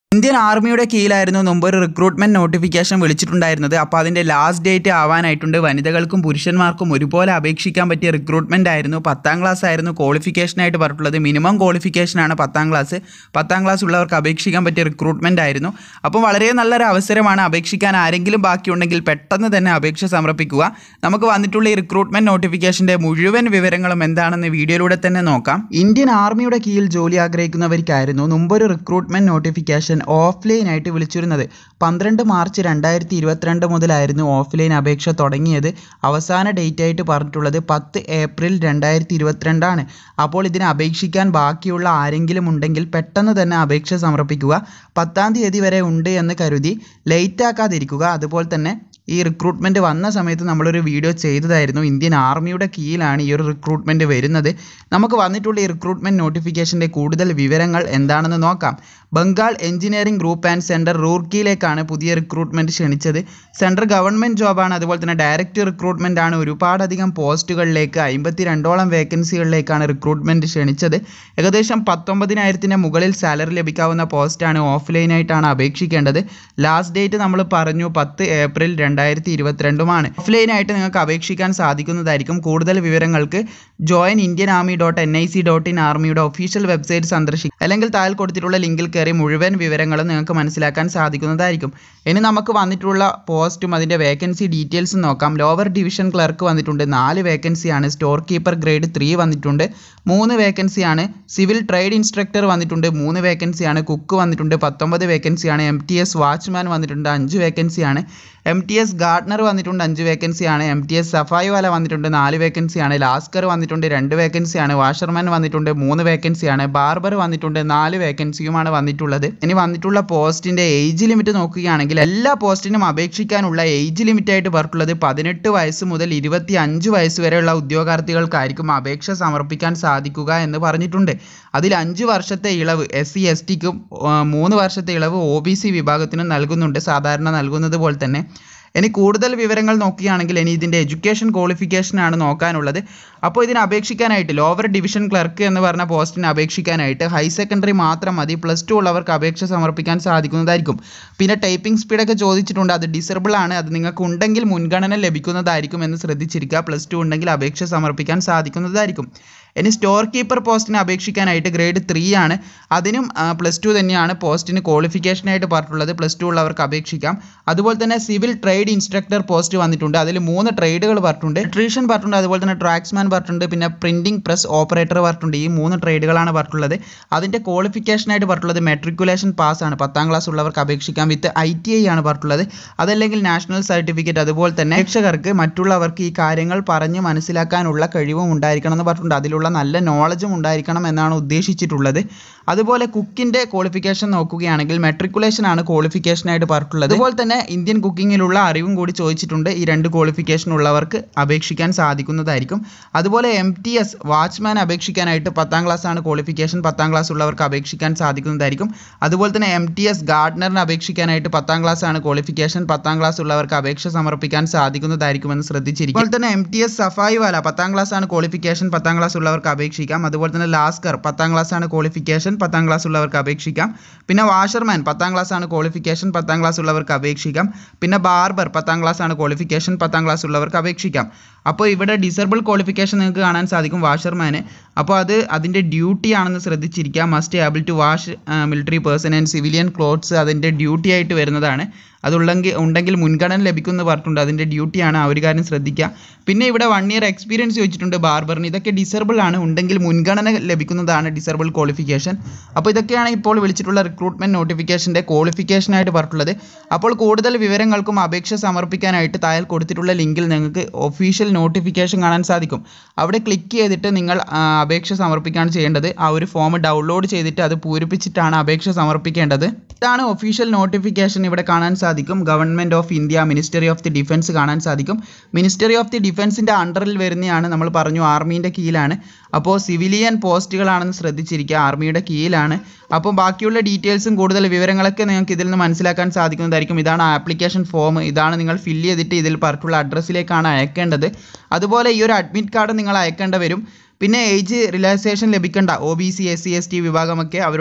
Indian ആർമിയുടെ കീഴിലായിരുന്നു മുമ്പ് ഒരു റിക്രൂട്ട്മെന്റ് നോട്ടിഫിക്കേഷൻ വിളിച്ചിട്ടുണ്ടായിരുന്നത് അപ്പോൾ അതിൻ്റെ ലാസ്റ്റ് ഡേറ്റ് ആവാനായിട്ടുണ്ട് വനിതകൾക്കും പുരുഷന്മാർക്കും ഒരുപോലെ അപേക്ഷിക്കാൻ പറ്റിയ റിക്രൂട്ട്മെന്റ് ആയിരുന്നു പത്താം ക്ലാസ് ആയിരുന്നു ക്വാളിഫിക്കേഷനായിട്ട് പറഞ്ഞിട്ടുള്ളത് മിനിമം ക്വാളിഫിക്കേഷനാണ് പത്താം ക്ലാസ് പത്താം ക്ലാസ് ഉള്ളവർക്ക് അപേക്ഷിക്കാൻ പറ്റിയ റിക്രൂട്ട്മെന്റ് ആയിരുന്നു അപ്പോൾ വളരെ നല്ലൊരു അവസരമാണ് അപേക്ഷിക്കാൻ ആരെങ്കിലും ബാക്കിയുണ്ടെങ്കിൽ പെട്ടെന്ന് തന്നെ അപേക്ഷ സമർപ്പിക്കുക നമുക്ക് വന്നിട്ടുള്ള ഈ റിക്രൂട്ട്മെന്റ് നോട്ടിഫിക്കേഷൻ്റെ മുഴുവൻ വിവരങ്ങളും എന്താണെന്ന് വീഡിയോയിലൂടെ തന്നെ നോക്കാം ഇന്ത്യൻ ആർമിയുടെ കീഴിൽ ജോലി ആഗ്രഹിക്കുന്നവർക്കായിരുന്നു മുമ്പൊരു റിക്രൂട്ട്മെന്റ് നോട്ടിഫിക്കേഷൻ ഓഫ്ലൈൻ ആയിട്ട് വിളിച്ചിരുന്നത് പന്ത്രണ്ട് മാർച്ച് രണ്ടായിരത്തി ഇരുപത്തിരണ്ട് മുതലായിരുന്നു ഓഫ്ലൈൻ അപേക്ഷ തുടങ്ങിയത് അവസാന ഡേറ്റ് ആയിട്ട് പറഞ്ഞിട്ടുള്ളത് പത്ത് ഏപ്രിൽ രണ്ടായിരത്തി ഇരുപത്തിരണ്ടാണ് അപ്പോൾ ഇതിന് അപേക്ഷിക്കാൻ ബാക്കിയുള്ള ആരെങ്കിലും ഉണ്ടെങ്കിൽ പെട്ടെന്ന് തന്നെ അപേക്ഷ സമർപ്പിക്കുക പത്താം തീയതി വരെ ഉണ്ട് എന്ന് കരുതി ലേറ്റ് ആക്കാതിരിക്കുക അതുപോലെ തന്നെ ഈ റിക്രൂട്ട്മെൻറ്റ് വന്ന സമയത്ത് നമ്മളൊരു വീഡിയോ ചെയ്തതായിരുന്നു ഇന്ത്യൻ ആർമിയുടെ കീഴിലാണ് ഈ ഒരു റിക്രൂട്ട്മെൻറ്റ് വരുന്നത് നമുക്ക് വന്നിട്ടുള്ള ഈ റിക്രൂട്ട്മെൻറ്റ് നോട്ടിഫിക്കേഷൻ്റെ കൂടുതൽ വിവരങ്ങൾ എന്താണെന്ന് നോക്കാം Bengal engineering group and centre റൂർക്കിയിലേക്കാണ് പുതിയ റിക്രൂട്ട്മെൻറ്റ് ക്ഷണിച്ചത് സെൻട്രൽ ഗവൺമെൻറ് ജോബാണ് അതുപോലെ തന്നെ ഡയറക്റ്റ് റിക്രൂട്ട്മെൻ്റ് ആണ് ഒരുപാടധികം പോസ്റ്റുകളിലേക്ക് അമ്പത്തി രണ്ടോളം വേക്കൻസികളിലേക്കാണ് റിക്രൂട്ട്മെൻറ്റ് ക്ഷണിച്ചത് ഏകദേശം പത്തൊമ്പതിനായിരത്തിന് മുകളിൽ സാലറി ലഭിക്കാവുന്ന പോസ്റ്റാണ് ഓഫ്ലൈനായിട്ടാണ് അപേക്ഷിക്കേണ്ടത് ലാസ്റ്റ് ഡേറ്റ് നമ്മൾ പറഞ്ഞു പത്ത് ഏപ്രിൽ രണ്ടായിരത്തി ഇരുപത്തിരണ്ടുമാണ് ഓഫ്ലൈനായിട്ട് നിങ്ങൾക്ക് അപേക്ഷിക്കാൻ സാധിക്കുന്നതായിരിക്കും കൂടുതൽ വിവരങ്ങൾക്ക് join Indian army dot N I C dot in ആർമിയുടെ ഒഫീഷ്യൽ വെബ്സൈറ്റ് സന്ദർശിക്കുക അല്ലെങ്കിൽ താഴെ കൊടുത്തിട്ടുള്ള ലിങ്കിൽ കയറി മുഴുവൻ വിവരങ്ങളും നിങ്ങൾക്ക് മനസ്സിലാക്കാൻ സാധിക്കുന്നതായിരിക്കും ഇനി നമുക്ക് വന്നിട്ടുള്ള പോസ്റ്റും അതിൻ്റെ വേക്കൻസി ഡീറ്റെയിൽസും നോക്കാം ലോവർ ഡിവിഷൻ ക്ലർക്ക് വന്നിട്ടുണ്ട് നാല് വേക്കൻസിയാണ് സ്റ്റോർ കീപ്പർ ഗ്രേഡ് ത്രീ വന്നിട്ടുണ്ട് മൂന്ന് വേക്കൻസിയാണ് സിവിൽ ട്രേഡ് ഇൻസ്ട്രക്ടർ വന്നിട്ടുണ്ട് മൂന്ന് വേക്കൻസിയാണ് കുക്ക് വന്നിട്ടുണ്ട് പത്തൊമ്പത് വേക്കൻസിയാണ് എം ടി എസ് വാച്ച്മാൻ വന്നിട്ടുണ്ട് അഞ്ച് വേക്കൻസിയാണ് എം ടി എസ് ഗാർഡനർ വന്നിട്ടുണ്ട് അഞ്ച് വേക്കൻസിയാണ് M T S safai wala വന്നിട്ടുണ്ട് നാല് വേക്കൻസിയാണ് ലാസ്കർ വന്നിട്ടുണ്ട് രണ്ട് വേക്കൻസിയാണ് വാഷർമാൻ വന്നിട്ടുണ്ട് മൂന്ന് വേക്കൻസിയാണ് ബാർബർ വന്നിട്ടുണ്ട് നാല് വേക്കൻസിയുമാണ് വന്നിട്ടുള്ളത് ഇനി വന്നിട്ടുള്ള പോസ്റ്റിൻ്റെ ഏജ് ലിമിറ്റ് നോക്കുകയാണെങ്കിൽ എല്ലാ പോസ്റ്റിനും അപേക്ഷിക്കാനുള്ള ഏജ് ലിമിറ്റ് ആയിട്ട് പറഞ്ഞിട്ടുള്ളത് പതിനെട്ട് വയസ്സ് മുതൽ ഇരുപത്തി അഞ്ച് വയസ്സ് വരെയുള്ള ഉദ്യോഗാർത്ഥികൾക്കായിരിക്കും അപേക്ഷ സമർപ്പിക്കാൻ സാധിക്കുക എന്ന് പറഞ്ഞിട്ടുണ്ട് അതിൽ അഞ്ച് വർഷത്തെ ഇളവ് എസ് സി എസ് ടിക്കും മൂന്ന് വർഷത്തെ ഇളവ് ഒ ബി സി വിഭാഗത്തിനും നൽകുന്നുണ്ട് സാധാരണ നൽകുന്നത് പോലെ തന്നെ ഇനി കൂടുതൽ വിവരങ്ങൾ നോക്കുകയാണെങ്കിൽ ഇനി ഇതിൻ്റെ എഡ്യൂക്കേഷൻ ക്വാളിഫിക്കേഷൻ ആണ് നോക്കാനുള്ളത് അപ്പോൾ ഇതിന് അപേക്ഷിക്കാനായിട്ട് ലോവർ ഡിവിഷൻ ക്ലർക്ക് എന്ന് പറഞ്ഞ പോസ്റ്റിന് അപേക്ഷിക്കാനായിട്ട് ഹൈ സെക്കൻഡറി മാത്രം മതി പ്ലസ് ടു ഉള്ളവർക്ക് അപേക്ഷ സമർപ്പിക്കാൻ സാധിക്കുന്നതായിരിക്കും പിന്നെ ടൈപ്പിംഗ് സ്പീഡൊക്കെ ചോദിച്ചിട്ടുണ്ട് അത് ഡിസേബിൾ ആണ് അത് നിങ്ങൾക്ക് ഉണ്ടെങ്കിൽ മുൻഗണന ലഭിക്കുന്നതായിരിക്കും എന്ന് ശ്രദ്ധിച്ചിരിക്കുക പ്ലസ് ടു ഉണ്ടെങ്കിൽ അപേക്ഷ സമർപ്പിക്കാൻ സാധിക്കുന്നതായിരിക്കും ഇനി സ്റ്റോർ കീപ്പർ പോസ്റ്റിന് അപേക്ഷിക്കാനായിട്ട് ഗ്രേഡ് ത്രീ ആണ് അതിനും പ്ലസ് ടു തന്നെയാണ് പോസ്റ്റിന് ക്വാളിഫിക്കേഷനായിട്ട് പറഞ്ഞിട്ടുള്ളത് പ്ലസ് ടു ഉള്ളവർക്ക് അപേക്ഷിക്കാം അതുപോലെ തന്നെ സിവിൽ ട്രേഡ് ഇൻസ്ട്രക്ടർ പോസ്റ്റ് വന്നിട്ടുണ്ട് അതിൽ മൂന്ന് ട്രേഡുകൾ പറഞ്ഞിട്ടുണ്ട് ഇലക്ട്രീഷ്യൻ പറഞ്ഞിട്ടുണ്ട് അതുപോലെ തന്നെ ട്രാക്സ്മാൻ പറഞ്ഞിട്ടുണ്ട് പിന്നെ പ്രിന്റിംഗ് പ്രസ് ഓപ്പറേറ്റർ പറഞ്ഞിട്ടുണ്ട് ഈ മൂന്ന് ട്രേഡുകളാണ് പറഞ്ഞിട്ടുള്ളത് അതിൻ്റെ ക്വാളിഫിക്കേഷനായിട്ട് പറഞ്ഞിട്ടുള്ളത് മെട്രിക്കുലേഷൻ പാസ് ആണ് പത്താം ക്ലാസ് ഉള്ളവർക്ക് അപേക്ഷിക്കാം വിത്ത് ഐ ടി ഐ ആണ് പറഞ്ഞിട്ടുള്ളത് അതല്ലെങ്കിൽ നാഷണൽ സർട്ടിഫിക്കറ്റ് അതുപോലെ തന്നെ പ്രേക്ഷകർക്ക് മറ്റുള്ളവർക്ക് ഈ കാര്യങ്ങൾ പറഞ്ഞ് മനസ്സിലാക്കാനുള്ള കഴിവും ഉണ്ടായിരിക്കണം എന്ന് പറഞ്ഞിട്ടുണ്ട് അതിലുള്ള നല്ല നോളജും ഉണ്ടായിരിക്കണം എന്നാണ് ഉദ്ദേശിച്ചിട്ടുള്ളത് അതുപോലെ കുക്കിൻ്റെ ക്വാളിഫിക്കേഷൻ നോക്കുകയാണെങ്കിൽ മെട്രിക്കുലേഷൻ ആണ് ക്വാളിഫിക്കേഷനായിട്ട് പറഞ്ഞിട്ടുള്ളത് അതുപോലെ തന്നെ ഇന്ത്യൻ കുക്കിങ്ങിലുള്ള അറിവും കൂടി ചോദിച്ചിട്ടുണ്ട് ഈ രണ്ട് ക്വാളിഫിക്കേഷൻ ഉള്ളവർക്ക് അപേക്ഷിക്കാൻ സാധിക്കുന്നതായിരിക്കും അതുപോലെ എം ടി എസ് വാച്ച്മാൻ അപേക്ഷിക്കാനായിട്ട് പത്താം ക്ലാസ് ആണ് ക്വാളിഫിക്കേഷൻ പത്താം ക്ലാസ് ഉള്ളവർക്ക് അപേക്ഷിക്കാൻ സാധിക്കുന്നതായിരിക്കും അതുപോലെ തന്നെ എം ടി എസ് ഗാർഡനറിന് അപേക്ഷിക്കാനായിട്ട് പത്താം ക്ലാസ് ആണ് ക്വാളിഫിക്കേഷൻ പത്താം ക്ലാസ് ഉള്ളവർക്ക് അപേക്ഷ സമർപ്പിക്കാൻ സാധിക്കുന്നതായിരിക്കുമെന്ന് ശ്രദ്ധിച്ചിരിക്കും അതുപോലെ തന്നെ M T S safai wala പത്താം ക്ലാസ് ആണ് ക്വാളിഫിക്കേഷൻ പത്താം ക്ലാസ് ഉള്ളവർക്ക് അപേക്ഷിക്കാം അതുപോലെ തന്നെ ലാസ്കർ പത്താം ക്ലാസ് ആണ് ക്വാളിഫിക്കേഷൻ പത്താം ക്ലാസ് ഉള്ളവർക്ക് അപേക്ഷിക്കാം പിന്നെ വാഷർമാൻ പത്താം ക്ലാസ് ആണ് ക്വാളിഫിക്കേഷൻ പത്താം ക്ലാസ് ഉള്ളവർക്ക് അപേക്ഷിക്കാം പിന്നെ ബാർബർ പത്താം ക്ലാസ് ആണ് ക്വാളിഫിക്കേഷൻ പത്താം ക്ലാസ് ഉള്ളവർക്ക് അപേക്ഷിക്കാം അപ്പോൾ ഇവിടെ ഡിസേബിൾ ക്വാളിഫിക്കേഷൻ നിങ്ങൾക്ക് കാണാൻ സാധിക്കും വാഷർമാന് അപ്പോൾ അത് അതിൻ്റെ ഡ്യൂട്ടി ആണെന്ന് ശ്രദ്ധിച്ചിരിക്കുക must able to wash military person and civilian clothes അതിൻ്റെ ഡ്യൂട്ടി ആയിട്ട് വരുന്നതാണ് അതുള്ളെങ്കിൽ ഉണ്ടെങ്കിൽ മുൻഗണന ലഭിക്കുമെന്ന് പറഞ്ഞിട്ടുണ്ട് അതിൻ്റെ ഡ്യൂട്ടിയാണ് ആ ഒരു കാര്യം ശ്രദ്ധിക്കുക പിന്നെ ഇവിടെ വൺ ഇയർ എക്സ്പീരിയൻസ് ചോദിച്ചിട്ടുണ്ട് ബാർബറിന് ഇതൊക്കെ ഡിസേബിൾ ആണ് ഉണ്ടെങ്കിൽ മുൻഗണന ലഭിക്കുന്നതാണ് ഡിസേബിൾ ക്വാളിഫിക്കേഷൻ അപ്പോൾ ഇതൊക്കെയാണ് ഇപ്പോൾ വിളിച്ചിട്ടുള്ള റിക്രൂട്ട്മെൻറ്റ് നോട്ടിഫിക്കേഷൻ്റെ ക്വാളിഫിക്കേഷനായിട്ട് പറഞ്ഞിട്ടുള്ളത് അപ്പോൾ കൂടുതൽ വിവരങ്ങൾക്കും അപേക്ഷ സമർപ്പിക്കാനായിട്ട് താഴെ കൊടുത്തിട്ടുള്ള ലിങ്കിൽ നിങ്ങൾക്ക് ഒഫീഷ്യൽ നോട്ടിഫിക്കേഷൻ കാണാൻ സാധിക്കും അവിടെ ക്ലിക്ക് ചെയ്തിട്ട് നിങ്ങൾ ആ, അപേക്ഷ സമർപ്പിക്കുകയാണ് ചെയ്യേണ്ടത് ആ ഒരു ഫോം ഡൗൺലോഡ് ചെയ്തിട്ട് അത് പൂരിപ്പിച്ചിട്ടാണ് അപേക്ഷ സമർപ്പിക്കേണ്ടത് ഇതാണ് ഒഫീഷ്യൽ നോട്ടിഫിക്കേഷൻ ഇവിടെ കാണാൻ സാധിക്കും government of India ministry of the defence കാണാൻ സാധിക്കും മിനിസ്റ്ററി ഓഫ് ദി ഡിഫൻസിൻ്റെ അണ്ടറിൽ വരുന്നതാണ് നമ്മൾ പറഞ്ഞു ആർമീൻ്റെ കീഴിലാണ് അപ്പോൾ സിവിലിയൻ പോസ്റ്റുകളാണെന്ന് ശ്രദ്ധിച്ചിരിക്കുക ആർമിയുടെ കീഴിലാണ് അപ്പോൾ ബാക്കിയുള്ള ഡീറ്റെയിൽസും കൂടുതൽ വിവരങ്ങളൊക്കെ നിങ്ങൾക്ക് ഇതിൽ നിന്ന് മനസ്സിലാക്കാൻ സാധിക്കുന്നതായിരിക്കും ഇതാണ് ആപ്ലിക്കേഷൻ ഫോം ഇതാണ് നിങ്ങൾ ഫില്ല് ചെയ്തിട്ട് ഇതിൽ പറഞ്ഞിട്ടുള്ള അഡ്രസ്സിലേക്കാണ് അയക്കേണ്ടത് അതുപോലെ ഈ ഒരു അഡ്മിറ്റ് കാർഡ് നിങ്ങൾ അയക്കേണ്ട വരും പിന്നെ ഏജ് റിലാക്സേഷൻ ലഭിക്കേണ്ട O B C S C S T വിഭാഗമൊക്കെ അവരുടെ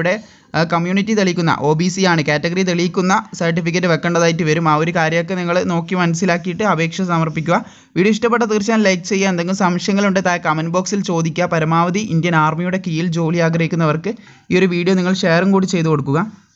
കമ്മ്യൂണിറ്റി തെളിയിക്കുന്ന ഒ ബി സി ആണ് കാറ്റഗറി തെളിയിക്കുന്ന സർട്ടിഫിക്കറ്റ് വെക്കേണ്ടതായിട്ട് വരും ആ ഒരു കാര്യമൊക്കെ നിങ്ങൾ നോക്കി മനസ്സിലാക്കിയിട്ട് അപേക്ഷ സമർപ്പിക്കുക വീഡിയോ ഇഷ്ടപ്പെട്ട തീർച്ചയായും ലൈക്ക് ചെയ്യുക എന്തെങ്കിലും സംശയങ്ങളുണ്ട് താഴെ കമൻറ്റ് ബോക്സിൽ ചോദിക്കുക പരമാവധി ഇന്ത്യൻ ആർമിയുടെ കീഴിൽ ജോലി ആഗ്രഹിക്കുന്നവർക്ക് ഈ ഒരു വീഡിയോ നിങ്ങൾ ഷെയറും കൂടി ചെയ്ത് കൊടുക്കുക